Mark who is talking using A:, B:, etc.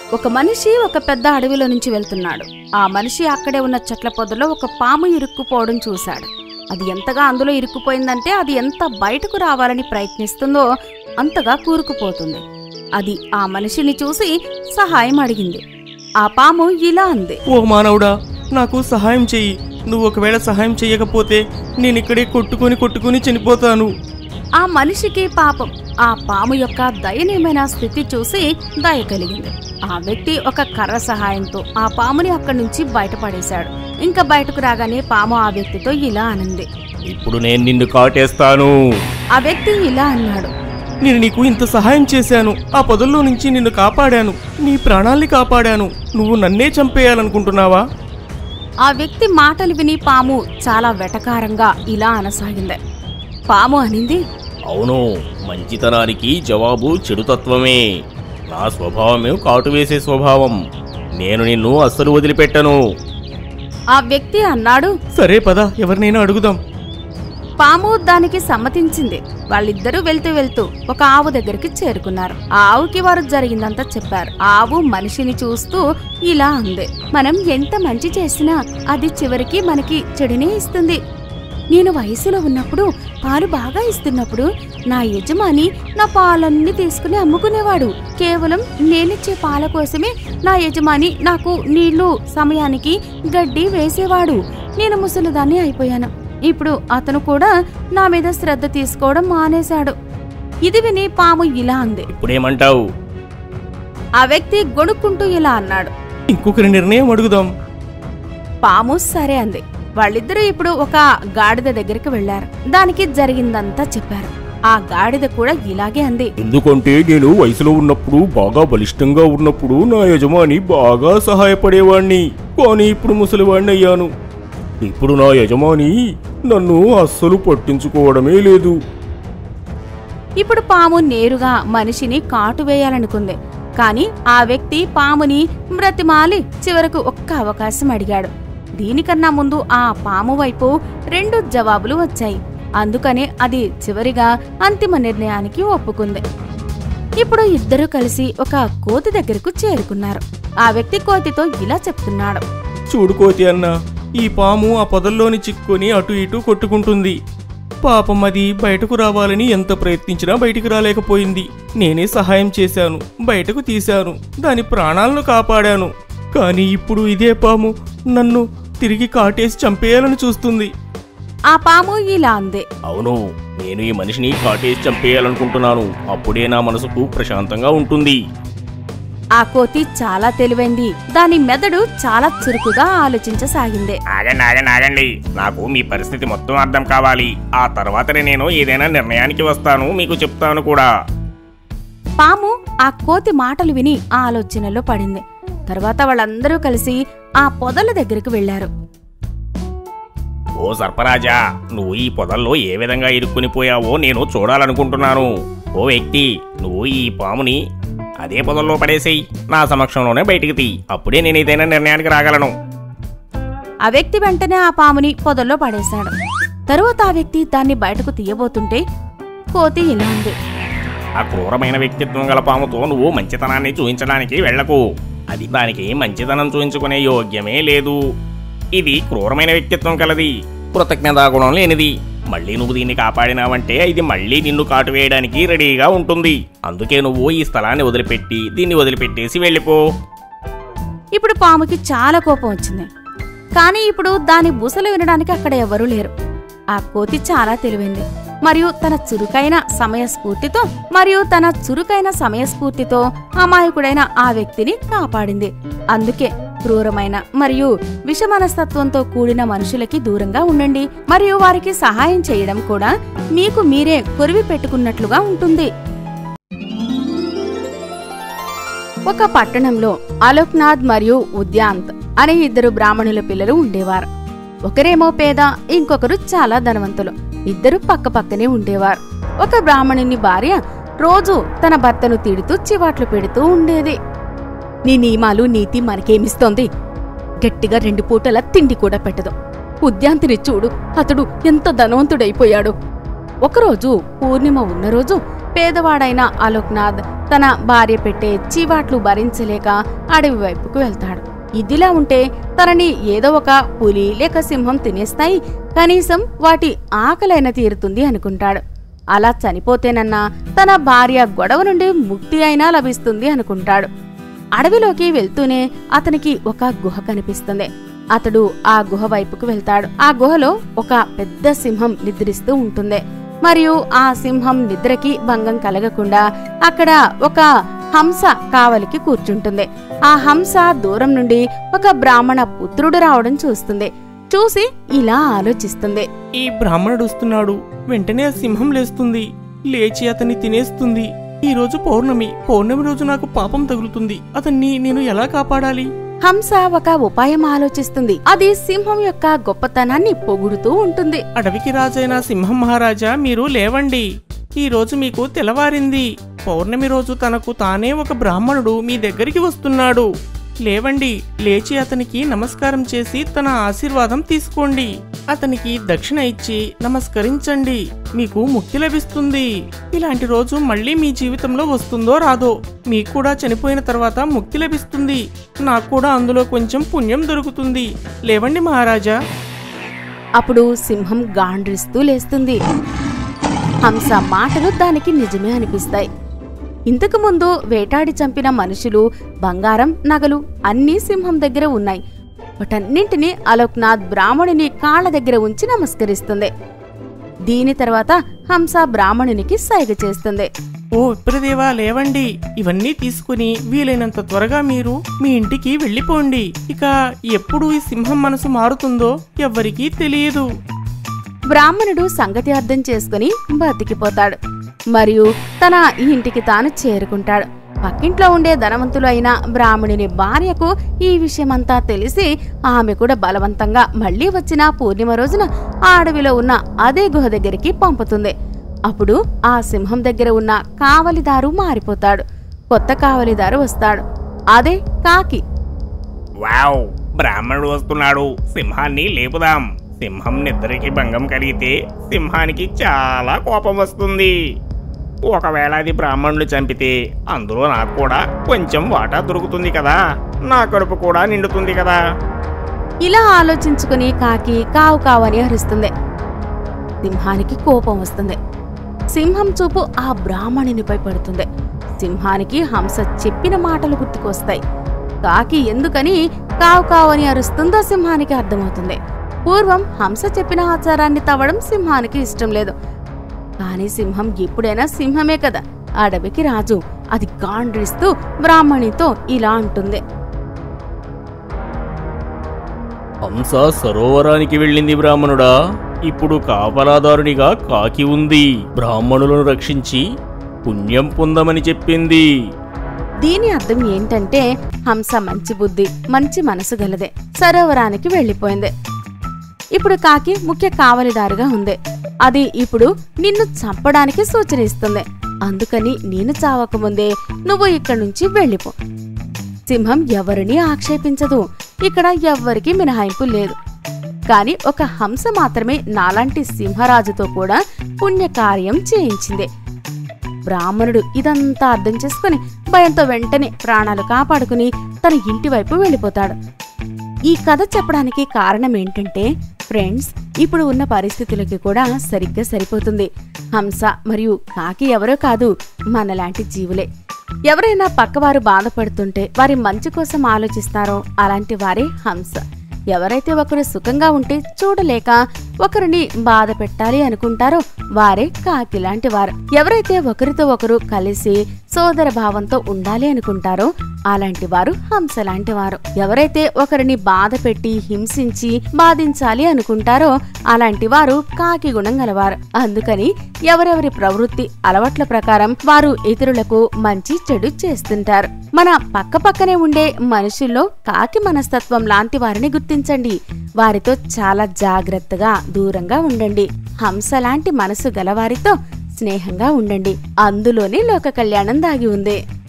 A: ఒక మనిషి ఒక పెద్ద అడవిలో నుంచి వెళ్తున్నాడు ఆ మనిషి అక్కడే ఉన్న చెట్ల పొదలో ఒక పాము ఇరుక్కుపోవడం చూశాడు అది ఎంతగా అందులో ఇరుక్కుపోయిందంటే అది ఎంత బయటకు రావాలని ప్రయత్నిస్తుందో అంతగా కూరుకుపోతుంది అది ఆ మనిషిని చూసి సహాయం అడిగింది ఆ పాము ఇలా అంది
B: ఓ మానవుడా నాకు సహాయం చెయ్యి నువ్వు ఒకవేళ సహాయం చెయ్యకపోతే నేను ఇక్కడే కొట్టుకొని కొట్టుకొని చనిపోతాను
A: ఆ మనిషికి పాపం ఆ పాము యొక్క దయనీయమైన స్థితి చూసి దయ కలిగింది ఆ వ్యక్తి ఒక కర్ర సహాయంతో ఆ పాముని అక్కడి నుంచి బయటపడేశాడు ఇంకా బయటకు రాగానే పాము ఆ వ్యక్తితో ఇలా అనింది
B: ఇప్పుడు నేను నిన్ను కాటేస్తాను
A: ఆ వ్యక్తి ఇలా అన్నాడు
B: నేను నీకు ఇంత సహాయం చేశాను ఆ పొదల్లో నుంచి నిన్ను కాపాడాను నీ ప్రాణాల్ని కాపాడాను నువ్వు నన్నే చంపేయాలనుకుంటున్నావా
A: ఆ వ్యక్తి మాటలు విని పాము చాలా వెటకారంగా ఇలా అనసాగింది పాము అనింది
C: అవును మంచితనానికి జవాబు చెడుతత్వమే నా స్వభావమే కాటు వేసే స్వభావం నేను నిన్ను అస్సలు వదిలిపెట్టను
A: ఆ వ్యక్తి అన్నాడు
B: సరే పద ఎవరినైనా అడుగుదాం
A: పాము దానికి సమ్మతించింది వాళ్ళిద్దరూ వెళ్తూ వెళ్తూ ఒక ఆవు దగ్గరికి చేరుకున్నారు ఆ ఆవుకి వారు జరిగిందంతా చెప్పారు ఆ ఆవు మనిషిని చూస్తూ ఇలా అంది మనం ఎంత మంచి చేసినా అది చివరికి మనకి చెడునే ఇస్తుంది నేను వయసులో ఉన్నప్పుడు పాలు బాగా ఇస్తున్నప్పుడు నా యజమాని నా పాలన్నీ తీసుకుని అమ్ముకునేవాడు కేవలం నేనిచ్చే పాల కోసమే నా యజమాని నాకు నీళ్లు సమయానికి గడ్డి వేసేవాడు నేను ముసలిదాన్ని అయిపోయాను ఇప్పుడు అతను కూడా నా మీద శ్రద్ధ తీసుకోవడం మానేశాడు ఇది విని పాము ఇలా అంది
C: ఇప్పుడేమంటావు
A: ఆ వ్యక్తి గొణుక్కుంటూ ఇలా అన్నాడు
B: ఇంకొకరి నిర్ణయం అడుగుదాం
A: పాము సరే అంది వాళ్ళిద్దరూ ఇప్పుడు ఒక గాడిద దగ్గరికి వెళ్లారు దానికి జరిగిందంతా చెప్పారు ఆ గాడిద కూడా ఇలాగే అంది
C: ఎందుకంటే నేను వయసులో ఉన్నప్పుడు బాగా బలిష్టంగా ఉన్నప్పుడు నా యజమాని బాగా సహాయపడేవాణ్ణి కానీ ఇప్పుడు ముసలివాణ్ణి అయ్యాను ఇప్పుడు నా యజమాని నన్ను అస్సలు పట్టించుకోవడమే లేదు
A: ఇప్పుడు పాము నేరుగా మనిషిని కాటు వేయాలనుకుంది కాని ఆ వ్యక్తి పాముని బ్రతిమాలి చివరకు ఒక్క అవకాశం అడిగాడు దీనికన్నా ముందు ఆ పాము వైపు రెండు జవాబులు వచ్చాయి అందుకనే అది చివరిగా అంతిమ నిర్ణయానికి ఒప్పుకుంది ఇప్పుడు ఇద్దరూ కలిసి ఒక కోతి దగ్గరకు చేరుకున్నారు ఆ వ్యక్తి కోతితో ఇలా చెప్తున్నాడు
B: చూడు కోతి అన్న ఈ పాము ఆ పొదల్లోని చిక్కుని అటు ఇటు కొట్టుకుంటుంది పాపం అది బయటకు రావాలని ఎంత ప్రయత్నించినా బయటికి రాలేకపోయింది నేనే సహాయం చేశాను బయటకు తీశాను దాని ప్రాణాలను కాపాడాను కానీ ఇప్పుడు ఇదే పాము నన్ను తిరిగి కాటేసి చంపేయాలని చూస్తుంది
A: ఆ పాము ఇలా అంది
C: అవును నేను ఈ మనిషిని కాటేసి చంపేయాలనుకుంటున్నాను అప్పుడే నా మనసుకు ప్రశాంతంగా ఉంటుంది
A: ఆ కోతి చాలా తెలివైంది దాని మెదడు చాలా చురుకుగా ఆలోచించసాగింది
C: ఆగండి ఆగండి ఆగండి నాకు మీ పరిస్థితి మొత్తం అర్థం కావాలి ఆ తర్వాతనే నేను ఏదైనా నిర్ణయానికి వస్తాను మీకు చెప్తాను కూడా
A: పాము ఆ కోతి మాటలు విని ఆ ఆలోచనలో పడింది తర్వాత వాళ్ళందరూ కలిసి ఆ పొదల దగ్గరికి వెళ్లారు
C: ఓ సర్పరాజా నువ్వు ఈ పొదల్లో ఏ విధంగా ఇరుక్కుని పోయావో నేను చూడాలనుకుంటున్నాను ఓ వ్యక్తి నువ్వు ఈ పాముని అదే పొదల్లో పడేసేయి నా సమక్షంలోనే బయటికి తీ అప్పుడే నేను ఏదైనా నిర్ణయానికి రాగలను
A: ఆ వ్యక్తి వెంటనే ఆ పాముని పొదల్లో పడేశాడు తరువాత ఆ వ్యక్తి దాన్ని బయటకు తీయబోతుంటే కోతి ఇలా ఉంది
C: ఆ క్రూరమైన వ్యక్తిత్వం గల పాముతో నువ్వు మంచితనాన్ని చూపించడానికి వెళ్ళకు అది దానికి మంచితనం చూపించుకునే యోగ్యమే లేదు ఇది క్రూరమైన వ్యక్తిత్వం కలది కృతజ్ఞతా గుణం లేనిది మళ్ళీ నువ్వు దీన్ని కాపాడినావంటే ఇది మళ్ళీ నిన్ను కాటు వేయడానికి రెడీగా ఉంటుంది అందుకే నువ్వు ఈ స్థలాన్ని వదిలిపెట్టి దీన్ని వదిలిపెట్టేసి వెళ్ళిపో
A: ఇప్పుడు పాముకి చాలా కోపం వచ్చింది కానీ ఇప్పుడు దాని బుసలు వినడానికి అక్కడ ఎవరూ లేరు ఆ కోతి చాలా తెలివైంది మరియు తన చురుకైన సమయస్ఫూర్తితో మరియు తన చురుకైన సమయస్ఫూర్తితో అమాయకుడైన ఆ వ్యక్తిని కాపాడింది అందుకే క్రూరమైన మరియు విషమనస్తత్వంతో కూడిన మనుషులకి దూరంగా ఉండండి మరియు వారికి సహాయం చేయడం కూడా మీకు మీరే కొరివి పెట్టుకున్నట్లుగా ఉంటుంది ఒక పట్టణంలో అలోక్నాథ్ మరియు ఉద్యాంత్ అనే ఇద్దరు బ్రాహ్మణుల పిల్లలు ఉండేవారు ఒకరేమో పేద ఇంకొకరు చాలా ధనవంతులు ఇద్దరు పక్క పక్కనే ఉండేవారు ఒక బ్రాహ్మణుని భార్య రోజు తన భర్తను తిడుతూ చివాట్లు పెడుతూ ఉండేది నీ నియమాలు నీతి మనకేమిస్తోంది గట్టిగా రెండు పూటల తిండి కూడా పెట్టదు ఉద్యాంతిని చూడు అతడు ఎంత ధనవంతుడైపోయాడు ఒకరోజు పూర్ణిమ ఉన్న రోజు పేదవాడైన అలోక్నాథ్ తన భార్య పెట్టే చీవాట్లు భరించలేక అడవి వైపుకు వెళ్తాడు ఇదిలా ఉంటే తనని ఏదో ఒక పులి లేక సింహం తినేస్తాయి కనీసం వాటి ఆకలైన తీరుతుంది అనుకుంటాడు అలా చనిపోతేనన్నా తన భార్య గొడవ నుండి ముక్తి అయినా లభిస్తుంది అనుకుంటాడు అడవిలోకి వెళ్తూనే అతనికి ఒక గుహ కనిపిస్తుంది అతడు ఆ గుహ వైపుకు వెళ్తాడు ఆ గుహలో ఒక పెద్ద సింహం నిద్రిస్తూ ఉంటుంది మరియు ఆ సింహం నిద్రకి భంగం కలగకుండా అక్కడ ఒక హంస కావలికి కూర్చుంటుంది ఆ హంస దూరం నుండి ఒక బ్రాహ్మణ పుత్రుడు రావడం చూస్తుంది చూసి ఇలా ఆలోచిస్తుంది
B: ఈ బ్రాహ్మణుడు వస్తున్నాడు వెంటనే ఆ సింహం లేస్తుంది లేచి అతన్ని తినేస్తుంది ఈ రోజు పౌర్ణమి పౌర్ణమి రోజు నాకు పాపం తగులుతుంది అతన్ని నేను ఎలా కాపాడాలి
A: హంస ఒక ఉపాయం ఆలోచిస్తుంది అది సింహం యొక్క గొప్పతనాన్ని పొగుడుతూ ఉంటుంది
B: అడవికి రాజైన సింహం మహారాజా మీరు లేవండి ఈ రోజు మీకు తెల్లవారింది పౌర్ణమి రోజు తనకు తానే ఒక బ్రాహ్మణుడు మీ దగ్గరికి వస్తున్నాడు లేవండి లేచి అతనికి నమస్కారం చేసి తన ఆశీర్వాదం తీసుకోండి అతనికి దక్షిణ ఇచ్చి నమస్కరించండి మీకు ముక్తి లభిస్తుంది ఇలాంటి రోజు మళ్ళీ మీ జీవితంలో వస్తుందో రాదో మీకు కూడా చనిపోయిన తర్వాత ముక్తి లభిస్తుంది నాకు కూడా అందులో కొంచెం పుణ్యం దొరుకుతుంది లేవండి మహారాజా
A: అప్పుడు సింహం గాండ్రిస్తూ లేస్తుంది హంస మాటలు దానికి నిజమే అనిపిస్తాయి ఇంతకు ముందు వేటాడి చంపిన మనుషులు బంగారం నగలు అన్నీ సింహం దగ్గర ఉన్నాయి వాటన్నింటినీ అలోక్నాథ్ బ్రాహ్మణుని కాళ్ళ దగ్గర ఉంచి నమస్కరిస్తుంది దీని తర్వాత హంస బ్రాహ్మణునికి సైగ చేస్తుంది
B: ఓ విప్రదేవా లేవండి ఇవన్నీ తీసుకుని వీలైనంత త్వరగా మీరు మీ ఇంటికి వెళ్ళిపోండి ఇక ఎప్పుడు ఈ సింహం మనసు మారుతుందో ఎవ్వరికీ తెలియదు
A: బ్రాహ్మణుడు సంగతి అర్థం చేసుకుని బతికిపోతాడు మరియు తన ఇంటికి తాను చేరుకుంటాడు పక్కింట్లో ఉండే ధనవంతులు అయిన బ్రాహ్మణుని భార్యకు ఈ విషయమంతా తెలిసి ఆమె కూడా బలవంతంగా మళ్ళీ వచ్చిన పూర్ణిమ రోజున ఆ అడవిలో ఉన్న అదే గుహ దగ్గరికి పంపుతుంది అప్పుడు ఆ సింహం దగ్గర ఉన్న కావలిదారు మారిపోతాడు కొత్త కావలిదారు వస్తాడు అదే కాకి
C: వావ్ బ్రాహ్మణుడు వస్తున్నాడు సింహాన్ని లేపుదాం సింహం నిద్రకి భంగం కలిగితే సింహానికి చాలా కోపం వస్తుంది ఒకవేళ అది బ్రాహ్మణుడు చంపితే అందులో నాకు కూడా కొంచెం వాటా దొరుకుతుంది కదా నా కడుపు కూడా నిండుతుంది కదా
A: ఇలా ఆలోచించుకుని కాకి కావు కావు అని అరుస్తుంది సింహానికి కోపం వస్తుంది సింహం చూపు ఆ బ్రాహ్మణునిపై పడుతుంది సింహానికి హంస చెప్పిన మాటలు గుర్తుకొస్తాయి కాకి ఎందుకని కావు కావు అని అరుస్తుందో సింహానికి అర్థమవుతుంది పూర్వం హంస చెప్పిన ఆచారాన్ని తవ్వడం సింహానికి ఇష్టం లేదు కానీ సింహం ఎప్పుడైనా సింహమే కదా అడవికి రాజు అది గాండ్రిస్తూ బ్రాహ్మణితో ఇలా అంటుంది
B: హంస సరోవరానికి వెళ్ళింది బ్రాహ్మణుడా ఇప్పుడు కాపలాదారునిగా కాకి ఉంది బ్రాహ్మణులను రక్షించి పుణ్యం పొందమని చెప్పింది
A: దీని అర్థం ఏంటంటే హంస మంచి బుద్ధి మంచి మనసు గలదే సరోవరానికి వెళ్ళిపోయింది ఇప్పుడు కాకి ముఖ్య కావలిదారుగా ఉంది అది ఇప్పుడు నిన్ను చంపడానికి సూచన ఇస్తుంది అందుకని నేను చావకముందే నువ్వు ఇక్కడి నుంచి వెళ్ళిపో సింహం ఎవరిని ఆక్షేపించదు ఇక్కడ ఎవ్వరికీ మినహాయింపు లేదు కాని ఒక హంస మాత్రమే నాలాంటి సింహరాజుతో కూడా పుణ్యకార్యం చేయించింది బ్రాహ్మణుడు ఇదంతా అర్థం చేసుకుని భయంతో వెంటనే ప్రాణాలు కాపాడుకుని తన ఇంటి వైపు వెళ్ళిపోతాడు ఈ కథ చెప్పడానికి కారణం ఏంటంటే ఫ్రెండ్స్ ఇప్పుడు ఉన్న పరిస్థితులకి కూడా సరిగ్గా సరిపోతుంది హంస మరియు కాకి ఎవరో కాదు మనలాంటి జీవులే ఎవరైనా పక్కవారు బాధపడుతుంటే వారి మంచి కోసం ఆలోచిస్తారో అలాంటి వారే హంస ఎవరైతే ఒకరు సుఖంగా ఉంటే చూడలేక ఒకరిని బాధ పెట్టాలి అనుకుంటారో వారే కాకి లాంటి వారు ఎవరైతే ఒకరితో ఒకరు కలిసి సోదర భావంతో ఉండాలి అనుకుంటారో అలాంటి వారు హంస లాంటి వారు ఎవరైతే ఒకరిని బాధ పెట్టి హింసించి బాధించాలి అనుకుంటారో అలాంటి వారు కాకి గుణం గలవారు అందుకని ఎవరెవరి ప్రవృత్తి అలవాట్ల ప్రకారం వారు ఇతరులకు మంచి చెడు చేస్తుంటారు మన పక్క పక్కనే ఉండే మనుషుల్లో కాకి మనస్తత్వం లాంటి వారిని గుర్తించండి వారితో చాలా జాగ్రత్తగా దూరంగా ఉండండి హంస లాంటి మనసు గలవారితో స్నేహంగా ఉండండి అందులోనే లోక కళ్యాణం దాగి ఉంది